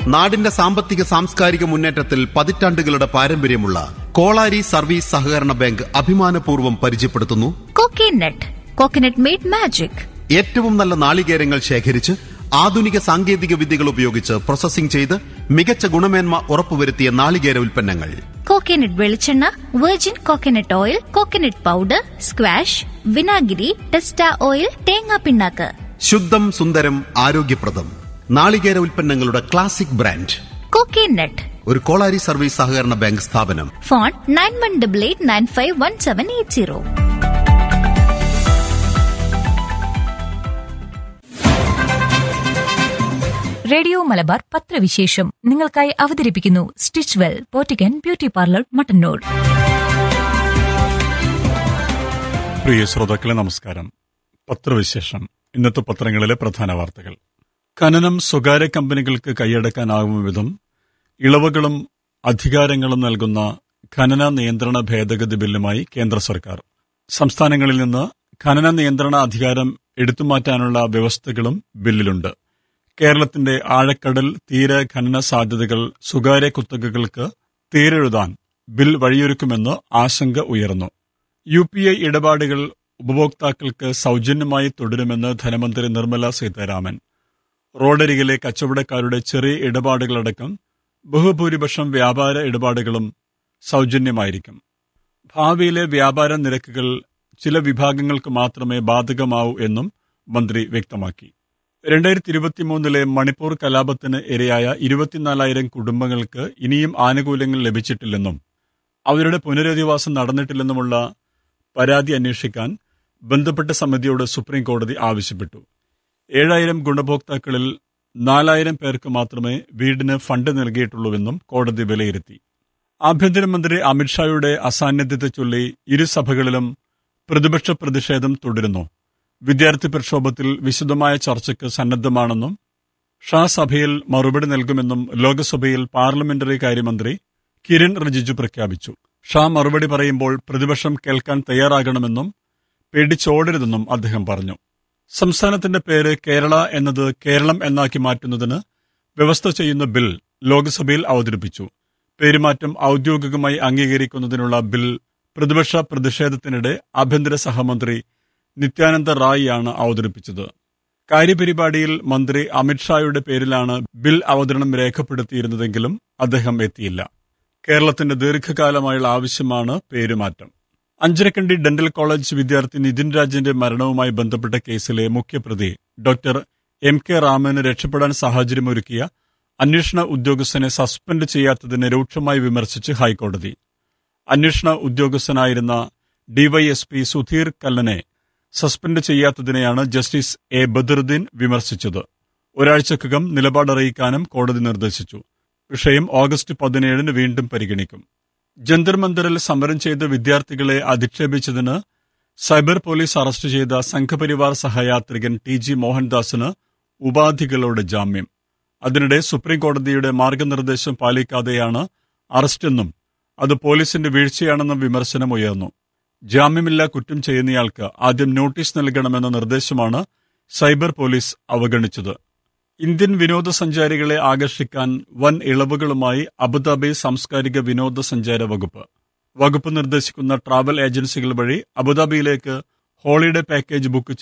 നാടിന്റെ സാമ്പത്തിക സാംസ്കാരിക മുന്നേറ്റത്തിൽ പതിറ്റാണ്ടുകളുടെ പാരമ്പര്യമുള്ള കോളാരി സർവീസ് സഹകരണ ബാങ്ക് അഭിമാനപൂർവ്വം പരിചയപ്പെടുത്തുന്നു കോക്കനട്ട് കോക്കനട്ട് മെയ്ഡ് മാജിക് ഏറ്റവും നല്ല നാളികേരങ്ങൾ ശേഖരിച്ച് ആധുനിക സാങ്കേതിക വിദ്യകൾ ഉപയോഗിച്ച് പ്രോസസ്സിംഗ് ചെയ്ത് മികച്ച ഗുണമേന്മ ഉറപ്പുവരുത്തിയ നാളികേര ഉൽപ്പന്നങ്ങൾ കോക്കനട്ട് വെളിച്ചെണ്ണ virgin coconut oil coconut powder squash വിനാഗിരി ടെസ്റ്റ ഓയിൽ തേങ്ങാ പിണ്ണാക്ക് ശുദ്ധം സുന്ദരം ആരോഗ്യപ്രദം നാളികേര ഉൽപ്പന്നങ്ങളുടെ ക്ലാസിക് ബ്രാൻഡ് കോക്കനട്ട് ഒരു കോളാരി സർവീസ് സഹകരണ ബാങ്ക് സ്ഥാപനം phone nine one double eight nine five one seven eight zero radio Malabar പത്രവിശേഷം നിങ്ങൾക്കായി അവതരിപ്പിക്കുന്നു സ്റ്റിച്ച് വെൽ പോറ്റിക്കൻ ബ്യൂട്ടി പാർലർ മട്ടന്നൂർ പ്രിയ ശ്രോതാക്കളെ നമസ്കാരം പത്രവിശേഷം ഇന്നത്തെ പത്രങ്ങളിലെ പ്രധാന വാർത്തകൾ ഖനനം സ്വകാര്യ കമ്പനികൾക്ക് കൈയടക്കാനാകും വിധം ഇളവുകളും അധികാരങ്ങളും നൽകുന്ന ഖനന നിയന്ത്രണ ഭേദഗതി ബില്ലുമായി കേന്ദ്ര സർക്കാർ സംസ്ഥാനങ്ങളിൽ നിന്ന് ഖനന നിയന്ത്രണ അധികാരം എടുത്തുമാറ്റാനുള്ള വ്യവസ്ഥകളും ബില്ലിലുണ്ട് കേരളത്തിന്റെ ആഴക്കടൽ തീര ഖനന സാധ്യതകൾ സ്വകാര്യ കുത്തകകൾക്ക് തീരെഴുതാൻ ബിൽ വഴിയൊരുക്കുമെന്ന് ആശങ്ക ഉയർന്നു യു പി ഐ ഇടപാടുകൾ ഉപഭോക്താക്കൾക്ക് സൗജന്യമായി തുടരുമെന്ന് ധനമന്ത്രി നിർമ്മല സീതാരാമൻ റോഡരികിലെ കച്ചവടക്കാരുടെ ചെറിയ ഇടപാടുകളടക്കം ബഹുഭൂരിപക്ഷം വ്യാപാര ഇടപാടുകളും സൗജന്യമായിരിക്കും ഭാവിയിലെ വ്യാപാര നിരക്കുകൾ ചില വിഭാഗങ്ങൾക്ക് മാത്രമേ ബാധകമാവൂ എന്നും മന്ത്രി വ്യക്തമാക്കി രണ്ടായിരത്തി ഇരുപത്തിമൂന്നിലെ മണിപ്പൂർ കലാപത്തിന് ഇരയായ ഇരുപത്തിനാലായിരം കുടുംബങ്ങൾക്ക് ഇനിയും ആനുകൂല്യങ്ങൾ ലഭിച്ചിട്ടില്ലെന്നും അവരുടെ പുനരധിവാസം നടന്നിട്ടില്ലെന്നുമുള്ള പരാതി അന്വേഷിക്കാൻ ബന്ധപ്പെട്ട സമിതിയോട് സുപ്രീം കോടതി ആവശ്യപ്പെട്ടു ഏഴായിരം ഗുണഭോക്താക്കളിൽ നാലായിരം പേർക്ക് മാത്രമേ വീടിന് ഫണ്ട് നൽകിയിട്ടുള്ളൂവെന്നും കോടതി വിലയിരുത്തി ആഭ്യന്തരമന്ത്രി അമിത്ഷായുടെ അസാന്നിധ്യത്തെ ചൊല്ലി ഇരുസഭകളിലും പ്രതിപക്ഷ പ്രതിഷേധം തുടരുന്നു വിദ്യാർത്ഥി പ്രക്ഷോഭത്തിൽ വിശദമായ ചർച്ചയ്ക്ക് സന്നദ്ധമാണെന്നും ഷാ സഭയിൽ മറുപടി നൽകുമെന്നും ലോക്സഭയിൽ പാർലമെന്ററി കാര്യമന്ത്രി കിരൺ റിജിജു പ്രഖ്യാപിച്ചു ഷാ മറുപടി പറയുമ്പോൾ പ്രതിപക്ഷം കേൾക്കാൻ തയ്യാറാകണമെന്നും പേടിച്ചോടരുതെന്നും അദ്ദേഹം പറഞ്ഞു സംസ്ഥാനത്തിന്റെ പേര് കേരള എന്നത് കേരളം എന്നാക്കി മാറ്റുന്നതിന് വ്യവസ്ഥ ചെയ്യുന്ന ബിൽ ലോക്സഭയിൽ അവതരിപ്പിച്ചു പേരുമാറ്റം ഔദ്യോഗികമായി അംഗീകരിക്കുന്നതിനുള്ള ബിൽ പ്രതിപക്ഷ പ്രതിഷേധത്തിനിടെ ആഭ്യന്തര സഹമന്ത്രി നിത്യാനന്ദ റായിയാണ് അവതരിപ്പിച്ചത് കാര്യപരിപാടിയിൽ മന്ത്രി അമിത്ഷായുടെ പേരിലാണ് ബിൽ അവതരണം രേഖപ്പെടുത്തിയിരുന്നതെങ്കിലും അദ്ദേഹം എത്തിയില്ല കേരളത്തിന്റെ ദീർഘകാലമായുള്ള ആവശ്യമാണ് പേരുമാറ്റം അഞ്ചരക്കണ്ടി ഡെന്റൽ കോളേജ് വിദ്യാർത്ഥി നിതിൻ രാജിന്റെ മരണവുമായി ബന്ധപ്പെട്ട കേസിലെ മുഖ്യപ്രതി ഡോക്ടർ എം കെ രാമന് രക്ഷപ്പെടാൻ സാഹചര്യമൊരുക്കിയ അന്വേഷണ ഉദ്യോഗസ്ഥനെ സസ്പെൻഡ് ചെയ്യാത്തതിനെ രൂക്ഷമായി വിമർശിച്ച് ഹൈക്കോടതി അന്വേഷണ ഉദ്യോഗസ്ഥനായിരുന്ന ഡിവൈഎസ്പി സുധീർ കല്ലനെ സസ്പെൻഡ് ചെയ്യാത്തതിനെയാണ് ജസ്റ്റിസ് എ ബദറുദ്ദീൻ വിമർശിച്ചത് ഒരാഴ്ചക്കകം നിലപാടറിയിക്കാനും കോടതി നിർദ്ദേശിച്ചു വിഷയം ഓഗസ്റ്റ് പതിനേഴിന് വീണ്ടും പരിഗണിക്കും ജന്തർ മന്ദറിൽ സമരം ചെയ്ത വിദ്യാർത്ഥികളെ അധിക്ഷേപിച്ചതിന് സൈബർ പോലീസ് അറസ്റ്റ് ചെയ്ത സംഘപരിവാർ സഹയാത്രികൻ ടി ജി മോഹൻദാസിന് ഉപാധികളോട് ജാമ്യം അതിനിടെ സുപ്രീം കോടതിയുടെ മാർഗനിർദ്ദേശം പാലിക്കാതെയാണ് അറസ്റ്റെന്നും അത് പോലീസിന്റെ വീഴ്ചയാണെന്നും വിമർശനം ഉയർന്നു ജാമ്യമില്ലാ കുറ്റം ചെയ്യുന്നയാൾക്ക് ആദ്യം നോട്ടീസ് നൽകണമെന്ന നിർദ്ദേശമാണ് സൈബർ പോലീസ് അവഗണിച്ചത് ഇന്ത്യൻ വിനോദസഞ്ചാരികളെ ആകർഷിക്കാൻ വൻ ഇളവുകളുമായി അബുദാബി സാംസ്കാരിക വിനോദസഞ്ചാര വകുപ്പ് വകുപ്പ് നിർദ്ദേശിക്കുന്ന ട്രാവൽ ഏജൻസികൾ വഴി അബുദാബിയിലേക്ക് ഹോളിഡേ പാക്കേജ് ബുക്ക്